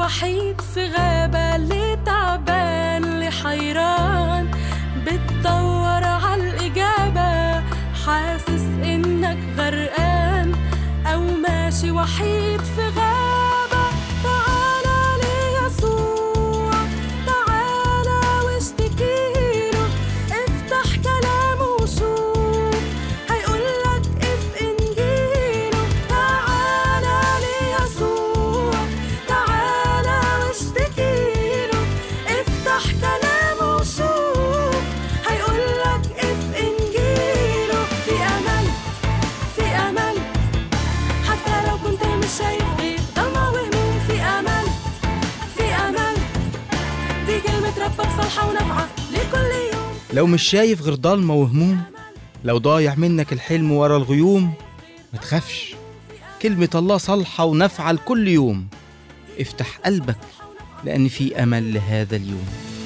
وحيد في غابة اللي تعبان اللي حيران بتدور عالإجابة حاسس إنك غرقان أو ماشي وحيد في غابة تعالى ليسوع تعالى واشتكيله افتح كلامه وشوف هيقولك اف انجيله تعالى ليسوع تعالى واشتكيله افتح كلامه وشوف هيقولك اف انجيله في امل في امل حتى لو كنت مش شايف غير ضلمة وهموم في امل في امل دي كلمة ربك صالحة ونافعة لكل يوم لو مش شايف غير ضلمة وهموم لو ضايع منك الحلم ورا الغيوم ما تخافش كلمة الله صالحة ونافعة لكل يوم افتح قلبك لأن في أمل لهذا اليوم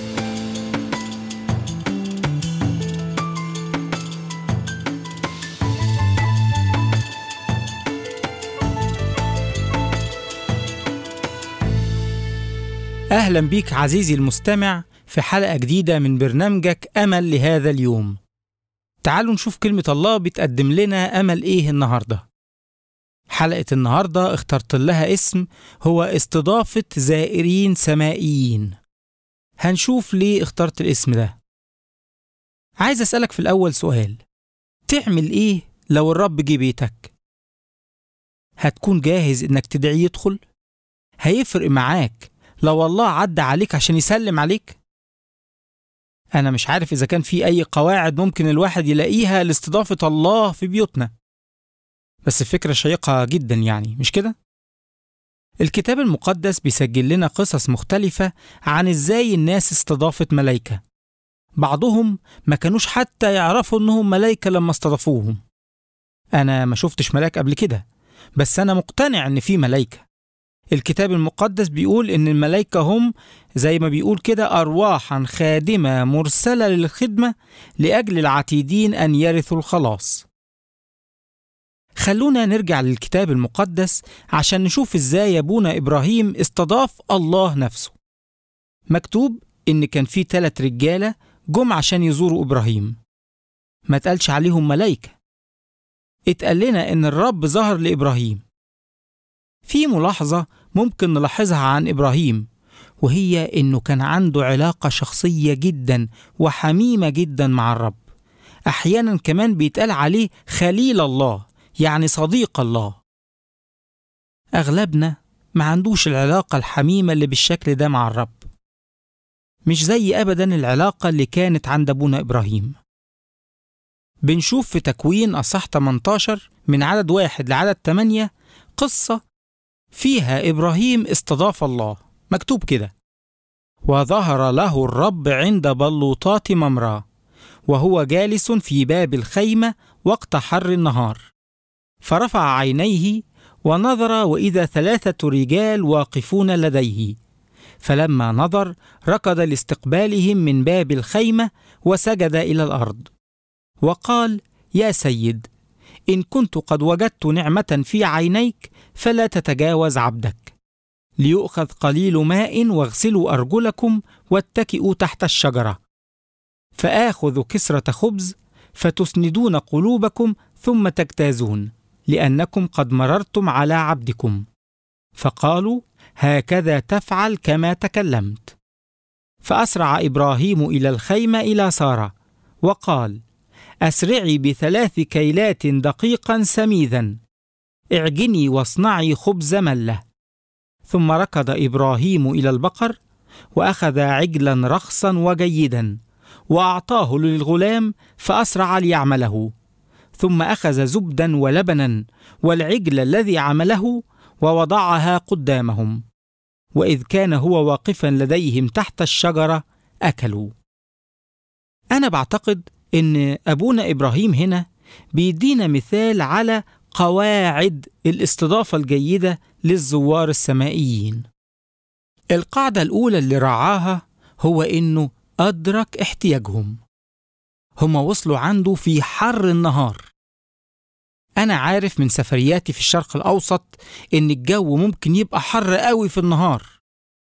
أهلا بيك عزيزي المستمع في حلقة جديدة من برنامجك أمل لهذا اليوم تعالوا نشوف كلمة الله بتقدم لنا أمل إيه النهاردة حلقة النهاردة اخترت لها اسم هو استضافة زائرين سمائيين هنشوف ليه اخترت الاسم ده عايز أسألك في الأول سؤال تعمل إيه لو الرب جه بيتك؟ هتكون جاهز إنك تدعيه يدخل؟ هيفرق معاك لو الله عدى عليك عشان يسلم عليك؟ أنا مش عارف إذا كان في أي قواعد ممكن الواحد يلاقيها لاستضافة الله في بيوتنا بس فكرة شيقة جدا يعني مش كده؟ الكتاب المقدس بيسجل لنا قصص مختلفة عن إزاي الناس استضافت ملايكة بعضهم ما كانوش حتى يعرفوا إنهم ملايكة لما استضافوهم أنا ما شفتش ملاك قبل كده بس أنا مقتنع إن في ملايكة الكتاب المقدس بيقول إن الملائكة هم زي ما بيقول كده أرواحا خادمة مرسلة للخدمة لأجل العتيدين أن يرثوا الخلاص. خلونا نرجع للكتاب المقدس عشان نشوف إزاي أبونا إبراهيم استضاف الله نفسه. مكتوب إن كان في تلات رجالة جم عشان يزوروا إبراهيم. ما تقالش عليهم ملايكة. اتقال لنا إن الرب ظهر لإبراهيم. في ملاحظة ممكن نلاحظها عن إبراهيم وهي إنه كان عنده علاقة شخصية جدا وحميمة جدا مع الرب أحيانا كمان بيتقال عليه خليل الله يعني صديق الله أغلبنا ما عندوش العلاقة الحميمة اللي بالشكل ده مع الرب مش زي أبدا العلاقة اللي كانت عند أبونا إبراهيم بنشوف في تكوين أصح 18 من عدد واحد لعدد 8 قصة فيها إبراهيم استضاف الله مكتوب كده وظهر له الرب عند بلوطات ممراه وهو جالس في باب الخيمة وقت حر النهار فرفع عينيه ونظر وإذا ثلاثة رجال واقفون لديه فلما نظر ركض لاستقبالهم من باب الخيمة وسجد إلى الأرض وقال يا سيد إن كنت قد وجدت نعمة في عينيك فلا تتجاوز عبدك ليؤخذ قليل ماء واغسلوا أرجلكم واتكئوا تحت الشجرة فآخذ كسرة خبز فتسندون قلوبكم ثم تجتازون لأنكم قد مررتم على عبدكم فقالوا هكذا تفعل كما تكلمت فأسرع إبراهيم إلى الخيمة إلى سارة وقال أسرعي بثلاث كيلات دقيقا سميذا اعجني واصنعي خبز مله ثم ركض ابراهيم الى البقر واخذ عجلا رخصا وجيدا واعطاه للغلام فاسرع ليعمله ثم اخذ زبدا ولبنا والعجل الذي عمله ووضعها قدامهم واذ كان هو واقفا لديهم تحت الشجره اكلوا انا بعتقد ان ابونا ابراهيم هنا بيدينا مثال على قواعد الاستضافه الجيده للزوار السمائيين القاعده الاولى اللي رعاها هو انه ادرك احتياجهم هم وصلوا عنده في حر النهار انا عارف من سفرياتي في الشرق الاوسط ان الجو ممكن يبقى حر قوي في النهار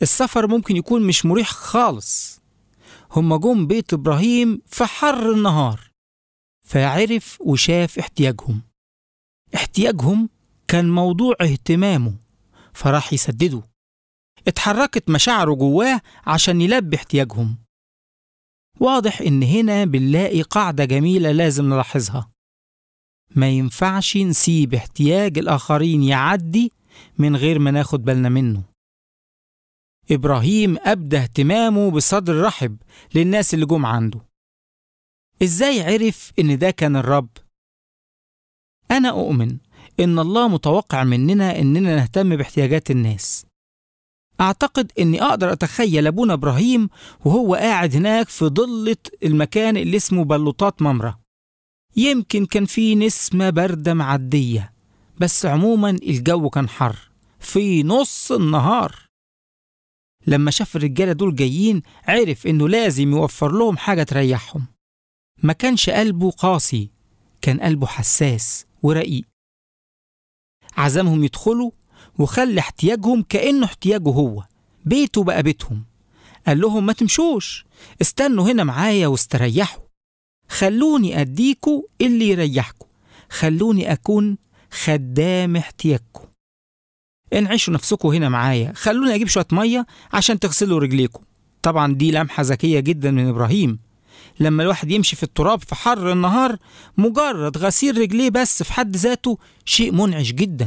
السفر ممكن يكون مش مريح خالص هم جم بيت إبراهيم في حر النهار فعرف وشاف احتياجهم احتياجهم كان موضوع اهتمامه فراح يسدده اتحركت مشاعره جواه عشان يلبي احتياجهم واضح إن هنا بنلاقي قاعدة جميلة لازم نلاحظها ما ينفعش نسيب احتياج الآخرين يعدي من غير ما ناخد بالنا منه إبراهيم أبدى اهتمامه بصدر رحب للناس اللي جم عنده إزاي عرف إن ده كان الرب؟ أنا أؤمن إن الله متوقع مننا إننا نهتم باحتياجات الناس أعتقد إني أقدر أتخيل أبونا إبراهيم وهو قاعد هناك في ضلة المكان اللي اسمه بلوطات ممرة يمكن كان في نسمة باردة معدية بس عموما الجو كان حر في نص النهار لما شاف الرجالة دول جايين عرف إنه لازم يوفر لهم حاجة تريحهم ما كانش قلبه قاسي كان قلبه حساس ورقيق عزمهم يدخلوا وخلى احتياجهم كأنه احتياجه هو بيته بقى بيتهم قال لهم ما تمشوش استنوا هنا معايا واستريحوا خلوني أديكوا اللي يريحكوا خلوني أكون خدام احتياجكم انعشوا نفسكم هنا معايا خلوني أجيب شوية مية عشان تغسلوا رجليكم طبعا دي لمحة ذكية جدا من إبراهيم لما الواحد يمشي في التراب في حر النهار مجرد غسيل رجليه بس في حد ذاته شيء منعش جدا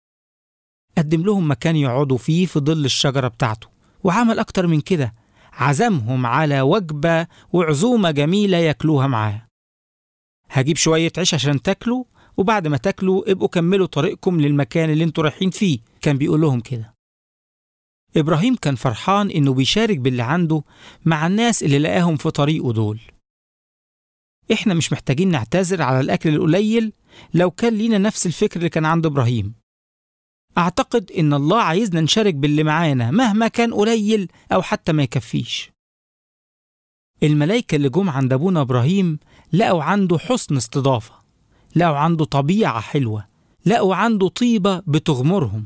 قدم لهم مكان يقعدوا فيه في ظل الشجرة بتاعته وعمل أكتر من كده عزمهم على وجبة وعزومة جميلة ياكلوها معاه هجيب شوية عيش عشان تاكلوا وبعد ما تاكلوا ابقوا كملوا طريقكم للمكان اللي انتوا رايحين فيه كان بيقول لهم كده إبراهيم كان فرحان إنه بيشارك باللي عنده مع الناس اللي لقاهم في طريقه دول إحنا مش محتاجين نعتذر على الأكل القليل لو كان لينا نفس الفكر اللي كان عند إبراهيم أعتقد إن الله عايزنا نشارك باللي معانا مهما كان قليل أو حتى ما يكفيش الملايكة اللي جم عند أبونا إبراهيم لقوا عنده حسن استضافة لقوا عنده طبيعة حلوة لقوا عنده طيبة بتغمرهم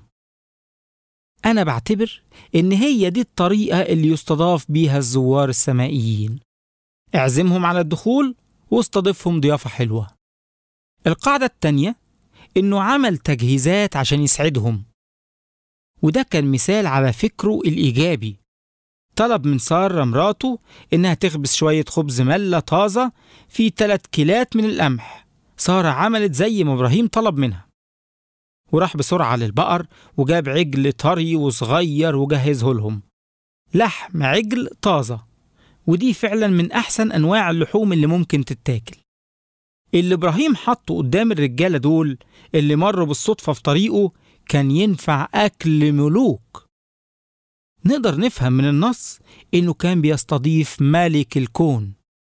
أنا بعتبر إن هي دي الطريقة اللي يستضاف بيها الزوار السمائيين اعزمهم على الدخول واستضيفهم ضيافة حلوة القاعدة التانية إنه عمل تجهيزات عشان يسعدهم وده كان مثال على فكره الإيجابي طلب من سارة مراته إنها تخبز شوية خبز ملة طازة في تلات كيلات من القمح سارة عملت زي ما إبراهيم طلب منها وراح بسرعة للبقر وجاب عجل طري وصغير وجهزه لهم لحم عجل طازة ودي فعلا من أحسن أنواع اللحوم اللي ممكن تتاكل اللي إبراهيم حطه قدام الرجالة دول اللي مروا بالصدفة في طريقه كان ينفع أكل ملوك نقدر نفهم من النص إنه كان بيستضيف ملك الكون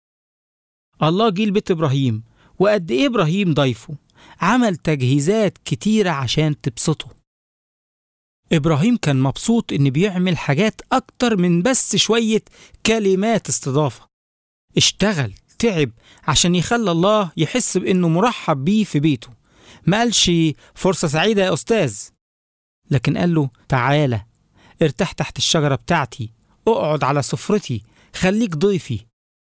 الله جه لبيت إبراهيم وقد إيه إبراهيم ضيفه عمل تجهيزات كتيرة عشان تبسطه إبراهيم كان مبسوط إن بيعمل حاجات أكتر من بس شوية كلمات استضافة اشتغل تعب عشان يخلى الله يحس بإنه مرحب بيه في بيته ما قالش فرصة سعيدة يا أستاذ لكن قال له تعالى ارتاح تحت الشجرة بتاعتي اقعد على سفرتي خليك ضيفي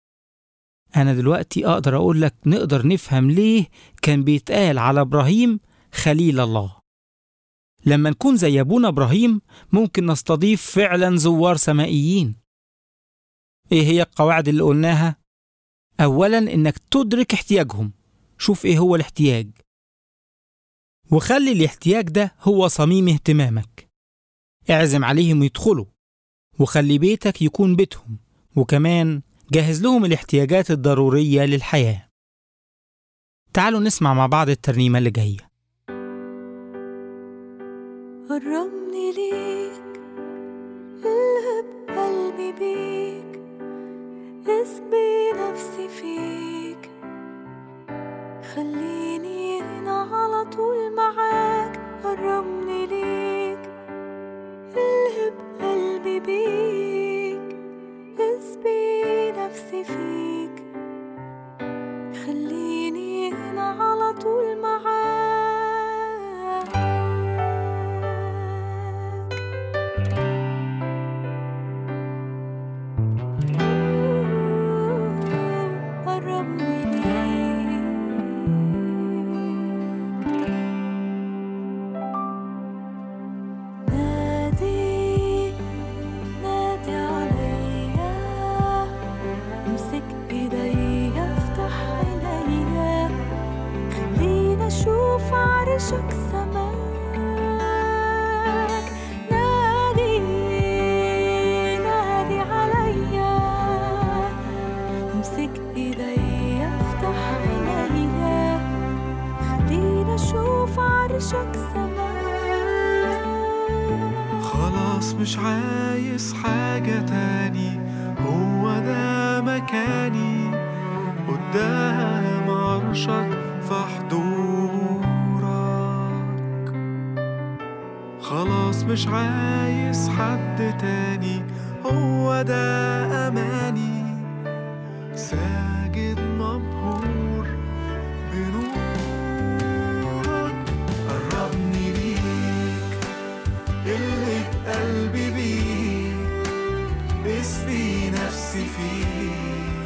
أنا دلوقتي أقدر أقول لك نقدر نفهم ليه كان بيتقال على إبراهيم خليل الله لما نكون زي أبونا إبراهيم ممكن نستضيف فعلا زوار سمائيين إيه هي القواعد اللي قلناها؟ أولا إنك تدرك احتياجهم شوف إيه هو الاحتياج وخلي الاحتياج ده هو صميم اهتمامك اعزم عليهم يدخلوا وخلي بيتك يكون بيتهم وكمان جهز لهم الاحتياجات الضرورية للحياة تعالوا نسمع مع بعض الترنيمة اللي جاية قربني ليك الهب قلبي بيك اسبي نفسي فيك خليني هنا على طول معاك قربني ليك الهب قلبي بيك اسبي نفسي فيك خليني هنا على طول معاك عرشك سماك نادي نادي عليا امسك ايدي افتح عينيا خلينا اشوف عرشك سماك خلاص مش عايز حاجة تاني هو ده مكاني قدام عرشك في حضورك خلاص مش عايز حد تاني هو ده أماني ساجد مبهور بنورك قربني ليك اللي بقلبي بيك اسقي نفسي فيك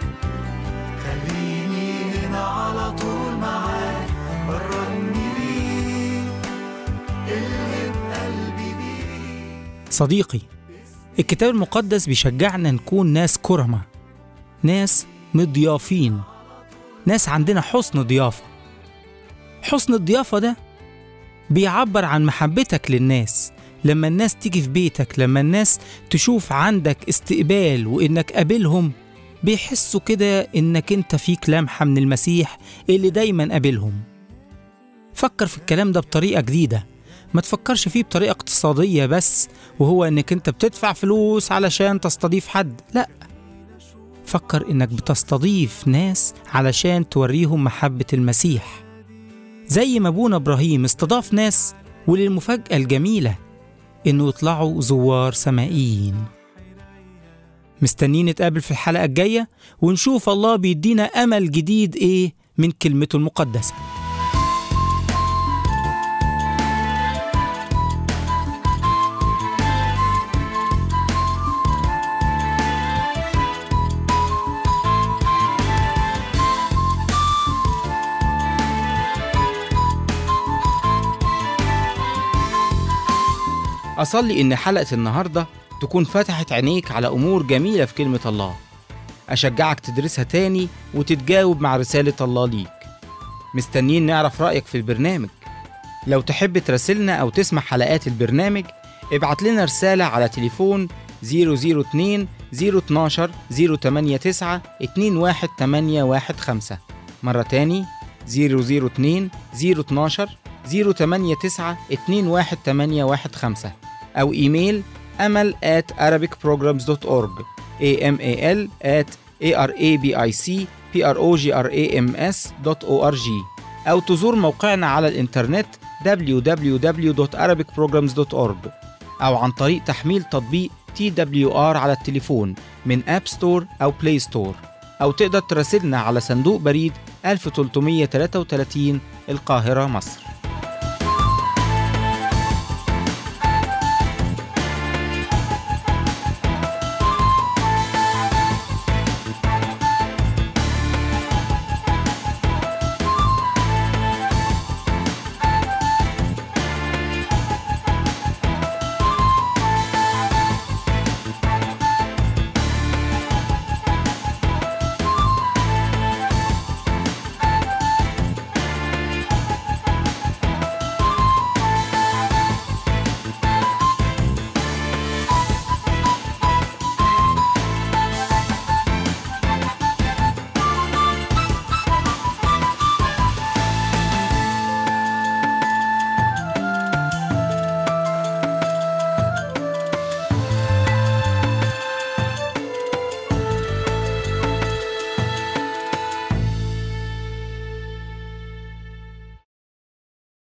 خليني هنا على طول معاك قربني ليك اللي بقلبي بيك صديقي الكتاب المقدس بيشجعنا نكون ناس كرمة ناس مضيافين ناس عندنا حسن ضيافة حسن الضيافة ده بيعبر عن محبتك للناس لما الناس تيجي في بيتك لما الناس تشوف عندك استقبال وإنك قابلهم بيحسوا كده إنك أنت فيك لمحة من المسيح اللي دايما قابلهم فكر في الكلام ده بطريقة جديدة ما تفكرش فيه بطريقة اقتصادية بس وهو انك انت بتدفع فلوس علشان تستضيف حد لا فكر انك بتستضيف ناس علشان توريهم محبة المسيح زي ما ابونا ابراهيم استضاف ناس وللمفاجأة الجميلة انه يطلعوا زوار سمائيين مستنيين نتقابل في الحلقة الجاية ونشوف الله بيدينا أمل جديد إيه من كلمته المقدسة أصلي إن حلقة النهاردة تكون فتحت عينيك على أمور جميلة في كلمة الله أشجعك تدرسها تاني وتتجاوب مع رسالة الله ليك مستنيين نعرف رأيك في البرنامج لو تحب تراسلنا أو تسمع حلقات البرنامج ابعت لنا رسالة على تليفون 002 012 089 21815 مرة تاني 002 012 089 21815 أو إيميل أمل at arabicprograms.org amal at arabicprograms.org أو تزور موقعنا على الإنترنت www.arabicprograms.org أو عن طريق تحميل تطبيق TWR على التليفون من أب ستور أو بلاي ستور أو تقدر تراسلنا على صندوق بريد 1333 القاهرة مصر